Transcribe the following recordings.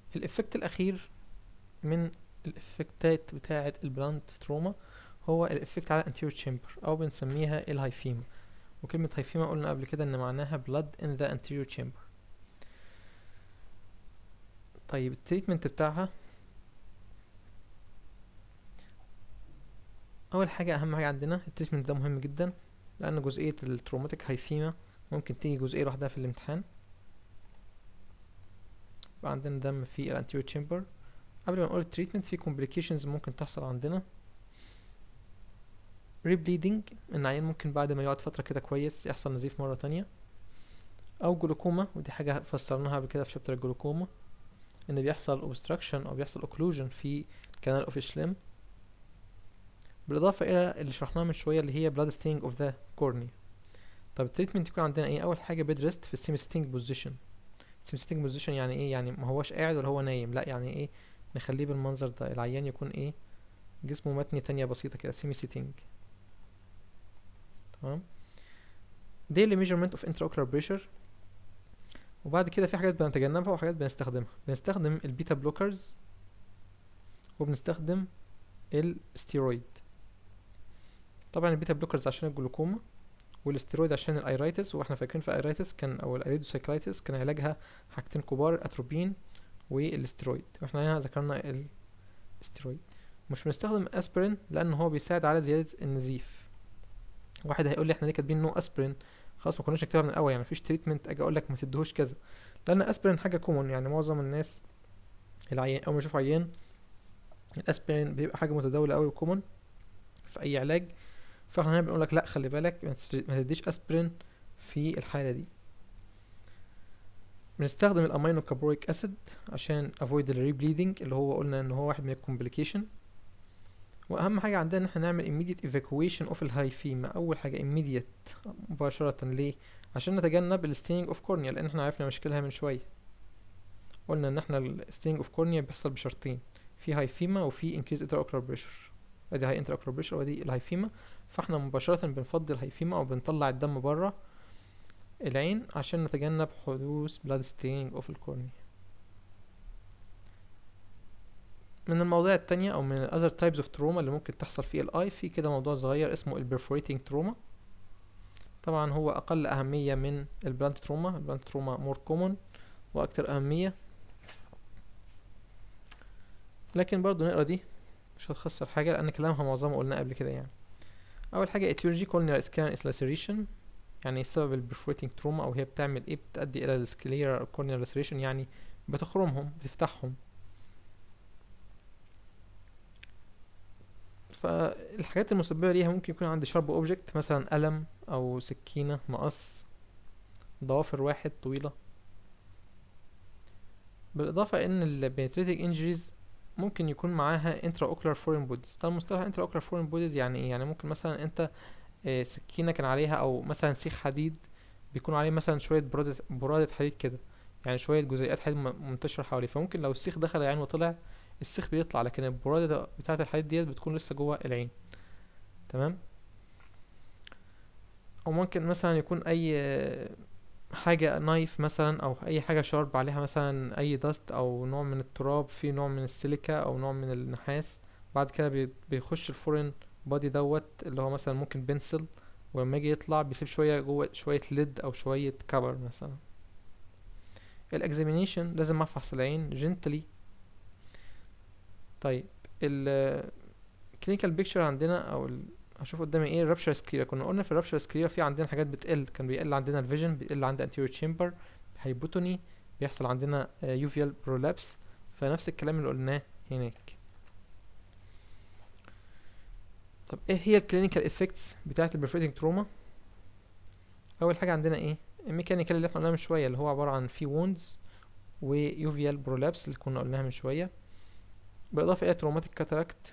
الافكت الاخير من الافكتات بتاعه البلانت تروما هو الافكت على anterior chamber او بنسميها الهايفيما وكلمة هايفيما قلنا قبل كده ان معناها blood in the anterior chamber طيب التريتمنت بتاعها اول حاجة اهم حاجة عندنا التريتمنت ده مهم جدا لان جزئية التروماتيك هايفيما ممكن تيجي جزئية لوحدها في الامتحان يبقى عندنا دم في الانتيريور تشامبر قبل ما نقول التريتمنت في complications ممكن تحصل عندنا ريبليدنج ان العيان ممكن بعد ما يقعد فترة كده كويس يحصل نزيف مرة تانية او جلوكوما ودي حاجة فسرناها قبل كده في شابتر الجلوكوما ان بيحصل obstruction او بيحصل occlusion في canal of Schlemm بالاضافة الى اللي شرحناه من شوية اللي هي blood staining of the cornea طب التريتمنت يكون عندنا ايه اول حاجة bed rest في السيمي sitting بوزيشن سيمي sitting بوزيشن يعني ايه يعني ما هوش قاعد ولا هو نايم لا يعني ايه نخليه بالمنظر ده العيان يكون ايه جسمه متني تانية بسيطة كده سيمي sitting تمام daily measurement of intraocular pressure وبعد كده في حاجات بنتجنبها وحاجات بنستخدمها بنستخدم البيتا بلوكرز وبنستخدم الستيرويد طبعا البيتا بلوكرز عشان الجلوكوما والاستيرويد عشان الايرايتس واحنا فاكرين في الايرايتس كان او الايريدوسايكلايتس كان علاجها حاجتين كبار الاتروبين والاستيرويد واحنا هنا ذكرنا الاستيرويد مش بنستخدم اسبرين لان هو بيساعد على زياده النزيف واحد هيقول لي احنا ليه كاتبين نو اسبرين خلاص ما كناش نكتبها من الاول يعني مفيش تريتمنت اجي اقول لك ما تدهوش كذا لان اسبرين حاجه كومون يعني معظم الناس العيان اول ما يشوف عيان الاسبرين بيبقى حاجه متداوله قوي وكومون في اي علاج فاحنا هنا بنقول لك لا خلي بالك ما تديش اسبرين في الحاله دي بنستخدم الامينو كابرويك اسيد عشان افويد الريبليدنج اللي هو قلنا ان هو واحد من الكومبليكيشن واهم حاجه عندنا ان احنا نعمل immediate evacuation of الهايفيما اول حاجه immediate مباشره ليه عشان نتجنب الستينج اوف كورنيا لان احنا عرفنا مشكلها من شويه قلنا ان احنا الستينج اوف كورنيا بيحصل بشرطين في هايفيما وفي increase intraocular pressure ادي هاي intraocular pressure وادي الهايفيما فاحنا مباشره بنفضي الهايفيما او بنطلع الدم بره العين عشان نتجنب حدوث blood staining of الكورنيا من المواضيع التانية او من ال other types of trauma اللي ممكن تحصل في الاي في كده موضوع صغير اسمه ال perforating trauma طبعا هو اقل اهمية من البلانت تروما البلانت تروما more common واكتر اهمية لكن برضو نقرا دي مش هتخسر حاجة لان كلامها معظمه قلنا قبل كده يعني اول حاجة etiology colonial scan laceration يعني سبب البرفوريتنج تروما او هي بتعمل ايه بتؤدي الى السكلير كورنيال laceration يعني بتخرمهم بتفتحهم فالحاجات المسببة ليها ممكن يكون عندي شارب اوبجكت مثلا قلم او سكينة مقص ضوافر واحد طويلة بالاضافة ان البينتريتنج انجريز ممكن يكون معاها انترا اوكولار فورين بوديز ده المصطلح انترا اوكولار فورين بوديز يعني ايه يعني ممكن مثلا انت اه سكينة كان عليها او مثلا سيخ حديد بيكون عليه مثلا شوية برادة برادة حديد كده يعني شوية جزيئات حديد منتشرة حواليه فممكن لو السيخ دخل العين وطلع السيخ بيطلع لكن البرادة بتاعة الحديد ديت بتكون لسه جوه العين تمام او ممكن مثلا يكون اي حاجة نايف مثلا او اي حاجة شارب عليها مثلا اي دست او نوع من التراب في نوع من السيليكا او نوع من النحاس بعد كده بيخش الفورين بادي دوت اللي هو مثلا ممكن بنسل ولما يجي يطلع بيسيب شوية جوه شوية ليد او شوية كبر مثلا الاكزامينيشن لازم افحص العين جنتلي طيب ال clinical picture عندنا او ال... هشوف قدامي ايه الرابشر سكليرا كنا قلنا في الرابشر سكليرا في عندنا حاجات بتقل كان بيقل عندنا الفيجن بيقل عندنا anterior chamber هايبوتوني بيحصل عندنا يوفيال برولابس فنفس الكلام اللي قلناه هناك طب ايه هي الكلينيكال افكتس بتاعه البرفيتنج تروما اول حاجه عندنا ايه الميكانيكال اللي احنا قلناها من شويه اللي هو عباره عن في ووندز ويوفيال برولابس اللي كنا قلناها من شويه بالاضافه الى تروماتيك كاتاراكت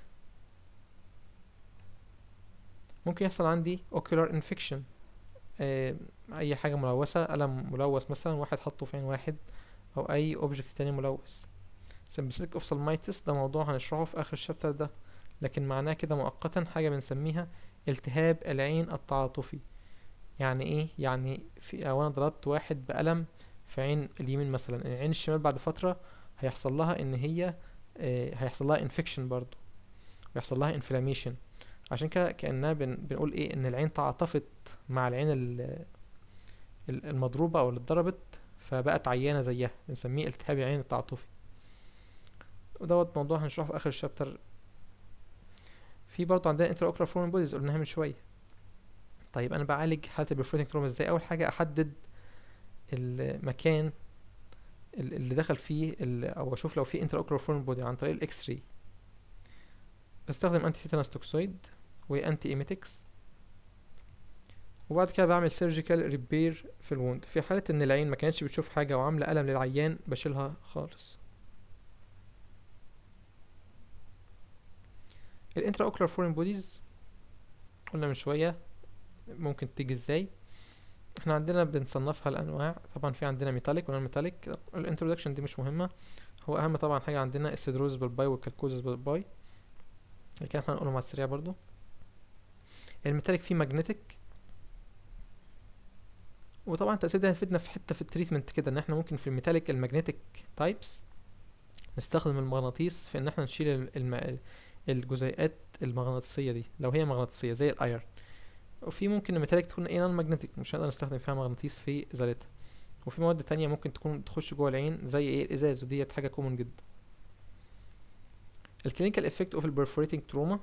ممكن يحصل عندي ocular infection آه اي حاجة ملوثة قلم ملوث مثلا واحد حطه في عين واحد او اي اوبجكت تاني ملوث sympathetic ophthalmitis ده موضوع هنشرحه في اخر الشابتر ده لكن معناه كده مؤقتا حاجة بنسميها التهاب العين التعاطفي يعني ايه يعني في او انا ضربت واحد بقلم في عين اليمين مثلا العين الشمال بعد فترة هيحصل لها ان هي آه، هيحصل لها انفكشن برضو ويحصل لها انفلاميشن عشان كده كأننا بن بنقول ايه ان العين تعاطفت مع العين ال- ال- المضروبة او اللي اتضربت فبقت عيانة زيها بنسميه التهاب العين التعاطفي ودوت موضوع هنشرحه في اخر الشابتر في برضه عندنا انترا اوكلر فورين بوديز قلناها من شويه طيب انا بعالج حاله البرفوريتنج تروما ازاي اول حاجه احدد المكان ال- اللي دخل فيه ال- او اشوف لو في انترا اوكلر فورين بودي عن طريق الاكس راي بستخدم انتي تيتانوس توكسويد وانتي ايميتكس وبعد كده بعمل سيرجيكال ريبير في الوند في حاله ان العين ما كانتش بتشوف حاجه وعامله الم للعيان بشيلها خالص الانترا اوكلر فورين بوديز قلنا من شويه ممكن تيجي ازاي احنا عندنا بنصنفها الانواع طبعا في عندنا ميتاليك ونون ميتاليك الانترودكشن دي مش مهمه هو اهم طبعا حاجه عندنا السيدروز بالباي والكالكوزس بالباي لكن احنا هنقولهم على السريع برضو الميتاليك فيه ماجنتيك وطبعا التأثير ده هيفيدنا في حتة في التريتمنت كده ان احنا ممكن في الميتاليك الماجنتيك تايبس نستخدم المغناطيس في ان احنا نشيل ال- الم... الجزيئات المغناطيسية دي لو هي مغناطيسية زي الايرن وفي ممكن الميتاليك تكون ايه نون ماجنتيك مش هنقدر نستخدم فيها مغناطيس في ازالتها وفي مواد تانية ممكن تكون تخش جوه العين زي ايه الازاز وديت حاجة كومن جدا الكلينيكال افكت اوف البرفوريتنج تروما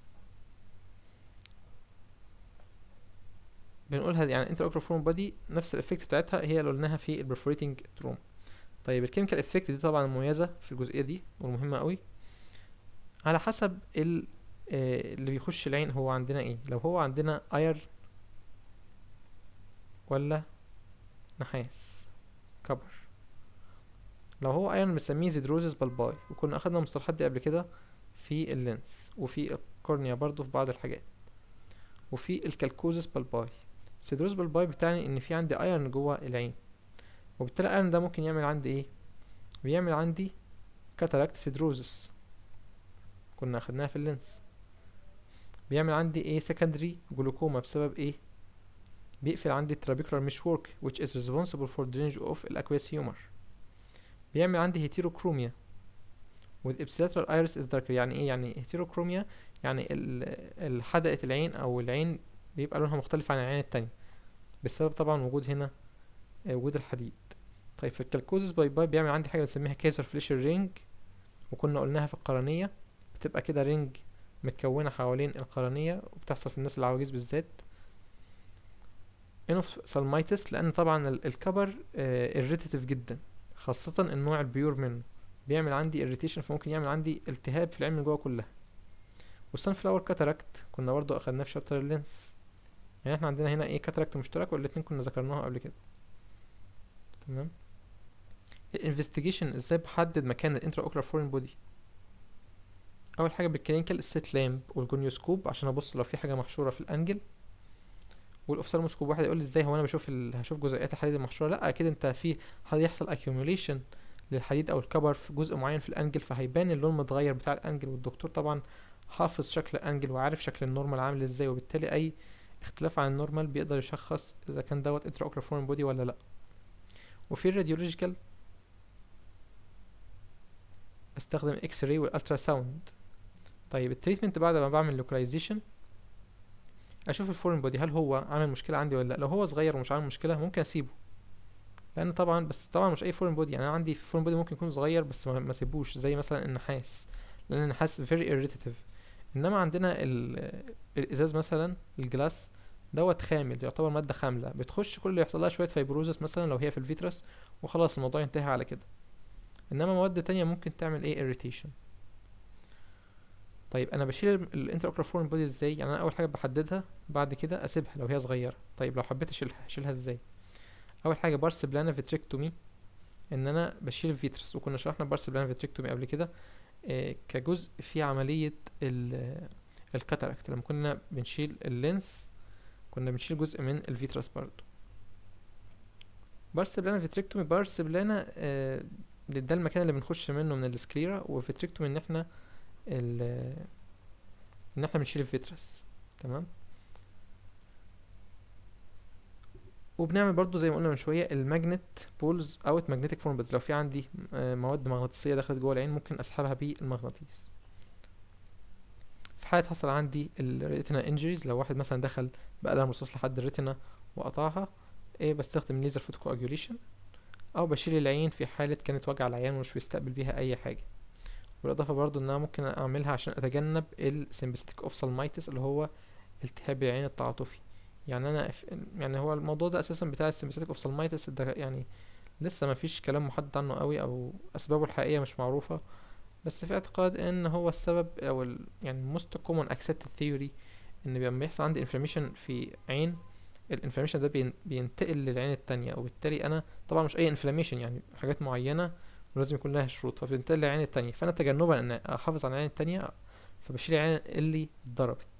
بنقولها يعني انتر اوكلر فورم بادي نفس الافكت بتاعتها هي اللي قلناها في البرفوريتنج تروما طيب الكيميكال افكت دي طبعا مميزه في الجزئيه دي والمهمه قوي على حسب ال آه، اللي بيخش العين هو عندنا ايه لو هو عندنا اير ولا نحاس كبر لو هو ايرون بنسميه زيدروزس بالباي وكنا اخدنا المصطلحات دي قبل كده في اللينس وفي الكورنيا برضو في بعض الحاجات وفي الكالكوزس بالباي سيدروز بالباي بتعني ان في عندي ايرون جوه العين وبالتالي الايرون ده ممكن يعمل عندي ايه بيعمل عندي كاتاراكت سيدروزس كنا اخدناها في اللينس بيعمل عندي ايه سكندري جلوكوما بسبب ايه بيقفل عندي الترابيكولار مش ورك which is responsible for drainage of الاكويس humor بيعمل عندي هيتيروكروميا with ipsilateral iris is darker يعني ايه يعني هيتيروكروميا يعني ال- ال- حدقة العين او العين بيبقى لونها مختلف عن العين التانية بسبب طبعا وجود هنا آه، وجود الحديد طيب في الكالكوزس باي باي بيعمل عندي حاجة بنسميها كيزر فليشر رينج وكنا قلناها في القرنية بتبقى كده رينج متكونة حوالين القرنية وبتحصل في الناس العواجيز بالذات انوف سالمايتس لان طبعا ال- الكبر irritative جدا خاصة النوع البيور منه بيعمل عندي irritation فممكن يعمل عندي التهاب في العين من جوه كلها والسان فلاور كاتاراكت كنا برضو اخدناه في شابتر اللينس يعني احنا عندنا هنا ايه كاتاراكت مشترك والاتنين كنا ذكرناها قبل كده تمام الانفستيجيشن ازاي بحدد مكان الانترا اوكلر فورين بودي اول حاجه بالكلينيكال السيت لامب والجونيوسكوب عشان ابص لو في حاجه محشوره في الانجل والاوفثالموسكوب واحد يقول لي ازاي هو انا بشوف ال... هشوف جزيئات الحديد المحشوره لا اكيد انت في هيحصل accumulation للحديد او الكبر في جزء معين في الانجل فهيبان اللون متغير بتاع الانجل والدكتور طبعا حافظ شكل الانجل وعارف شكل النورمال عامل ازاي وبالتالي اي اختلاف عن النورمال بيقدر يشخص اذا كان دوت انترا اوكلر فورين بودي ولا لا وفي الراديولوجيكال استخدم اكس راي والالترا ساوند طيب التريتمنت بعد ما بعمل لوكاليزيشن اشوف الفورين بودي هل هو عامل مشكله عندي ولا لا لو هو صغير ومش عامل مشكله ممكن اسيبه لان طبعا بس طبعا مش اي فورين بودي يعني انا عندي فورين بودي ممكن يكون صغير بس ما ما اسيبوش زي مثلا النحاس لان النحاس very irritative انما عندنا ال- الازاز مثلا الجلاس دوت خامل يعتبر ماده خامله بتخش كل اللي يحصل لها شويه فايبروزس مثلا لو هي في الفيترس وخلاص الموضوع ينتهي على كده انما مواد تانية ممكن تعمل ايه irritation طيب انا بشيل الانتر اوكلر فورين بودي ازاي يعني انا اول حاجه بحددها بعد كده اسيبها لو هي صغيره طيب لو حبيت اشيلها اشيلها ازاي اول حاجه بارس بلانا فيتريكتومي ان انا بشيل الفيترس وكنا شرحنا بارس بلانا فيتريكتومي قبل كده آه، كجزء في عمليه ال- الكاتاراكت لما كنا بنشيل اللينس كنا بنشيل جزء من الفيترس برضو بارس بلانا فيتريكتومي بارس بلانا آه، ده المكان اللي بنخش منه من السكليرا وفيتريكتومي ان احنا ال- ان احنا بنشيل الفيترس تمام وبنعمل برضو زي ما قلنا من شويه الماجنت بولز اوت ماجنتيك فورم بس لو في عندي آه، مواد مغناطيسيه دخلت جوه العين ممكن اسحبها بالمغناطيس في حالة حصل عندي الريتنا انجريز لو واحد مثلا دخل بقلم رصاص لحد الريتنا وقطعها ايه بستخدم ليزر فوتوكواجوليشن او بشيل العين في حالة كانت وجع العيان ومش بيستقبل بيها اي حاجة بالاضافة برضو ان انا ممكن اعملها عشان اتجنب السمباثيك اوفسالمايتس اللي هو التهاب العين التعاطفي يعني انا ف- يعني هو الموضوع ده اساسا بتاع السمباثيك اوفسالمايتس ده يعني لسه ما فيش كلام محدد عنه قوي او اسبابه الحقيقية مش معروفة بس في اعتقاد ان هو السبب او ال يعني most common accepted theory ان لما بيحصل عندي inflammation في عين الانفلاميشن ده بين بينتقل للعين التانية وبالتالي انا طبعا مش اي انفلاميشن يعني حاجات معينة ولازم يكون لها شروط فبينتقل للعين التانية فانا تجنبا ان احافظ على العين التانية فبشيل العين اللي اتضربت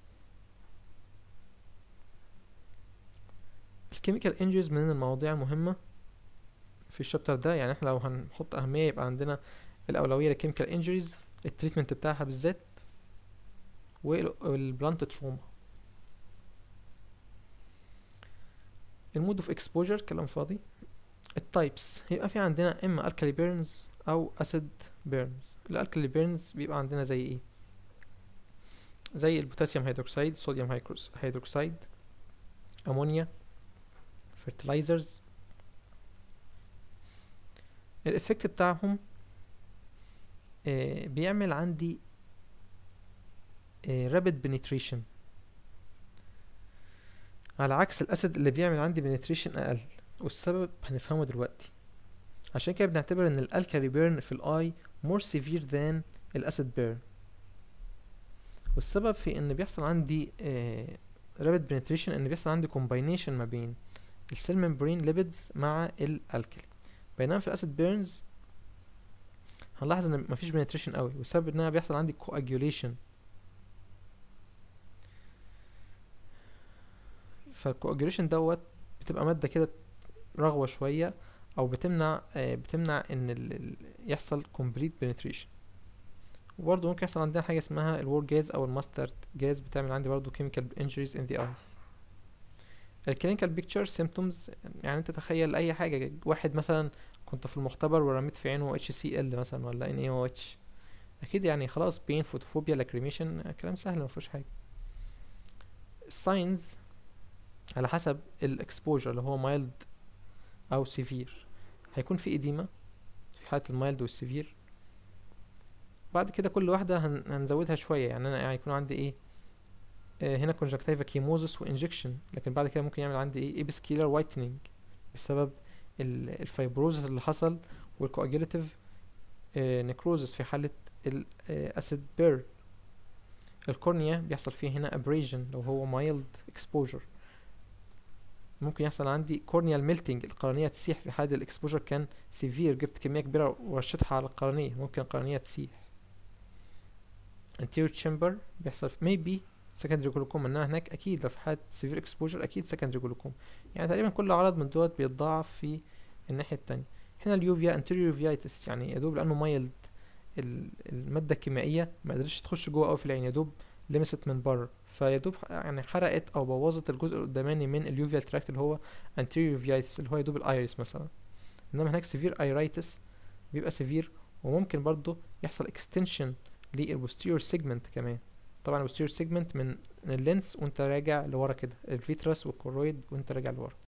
الكيميكال انجريز من المواضيع المهمة في الشابتر ده يعني احنا لو هنحط اهمية يبقى عندنا الاولوية للكيميكال انجريز التريتمنت بتاعها بالذات والبلانت تروما المود اوف اكسبوجر كلام فاضي التايبس هيبقى في عندنا اما الكالي بيرنز او اسيد بيرنز الالكالي بيرنز بيبقى عندنا زي ايه زي البوتاسيوم هيدروكسيد صوديوم هيدروكس- هيدروكسيد امونيا فيرتلايزرز الافكت بتاعهم آه، بيعمل عندي رابid penetration على عكس الاسيد اللي بيعمل عندي penetration اقل والسبب هنفهمه دلوقتي عشان كده بنعتبر ان الالكالي بيرن في الاي more severe than الاسيد بيرن والسبب في ان بيحصل عندي آه rapid penetration ان بيحصل عندي combination ما بين السيل ممبرين ليبيدز مع الالكالي بينما في الاسيد بيرنز هنلاحظ ان مفيش penetration قوي والسبب انها بيحصل عندي coagulation فالكواجوليشن دوت بتبقى مادة كده رغوة شوية أو بتمنع آه بتمنع إن ال ال يحصل complete penetration وبرضه ممكن يحصل عندنا حاجة اسمها الور جاز أو الماسترد جاز بتعمل عندي برضه chemical injuries in the eye الكلينيكال بيكتشر سيمتومز يعني انت تخيل اي حاجة واحد مثلا كنت في المختبر ورميت في عينه اتش سي ال مثلا ولا ان اي او اتش اكيد يعني خلاص بين فوتوفوبيا لاكريميشن كلام سهل مفيهوش حاجة الساينز على حسب الاكسبوجر اللي هو مايلد او سيفير هيكون في اديمة في حالة المايلد والسيفير بعد كده كل واحدة هن هنزودها شوية يعني انا يعني يكون عندي ايه آه هنا كونجكتيفا كيموزس وانجكشن لكن بعد كده ممكن يعمل عندي ايه ابسكيلر وايتنينج بسبب ال- الفايبروزس اللي حصل والكواجيلاتيف آه نكروزس في حالة الاسيد بير الكورنيا بيحصل فيه هنا ابريجن لو هو مايلد اكسبوجر ممكن يحصل عندي كورنيال ميلتنج القرنية تسيح في حال الاكسبوجر كان سيفير جبت كمية كبيرة ورشتها على القرنية ممكن القرنية تسيح anterior chamber بيحصل في maybe secondary glaucoma انها هناك اكيد لو في حالة severe exposure اكيد secondary glaucoma يعني تقريبا كل عرض من دوت بيتضاعف في الناحية التانية هنا اليوفيا anterior uveitis يعني يدوب لانه مايلد المادة الكيميائية ما قدرتش تخش جوه اوي في العين يدوب لمست من بره فيدوب يعني حرقت او بوظت الجزء القداماني من اليوفيال تراكت اللي هو anterior uveitis اللي هو يدوب الايريس مثلا انما هناك severe iritis بيبقى severe وممكن برضه يحصل extension للبوستيريور سيجمنت كمان طبعا البوستيريور سيجمنت من من اللينس وانت راجع لورا كده الفيترس والكورويد وانت راجع لورا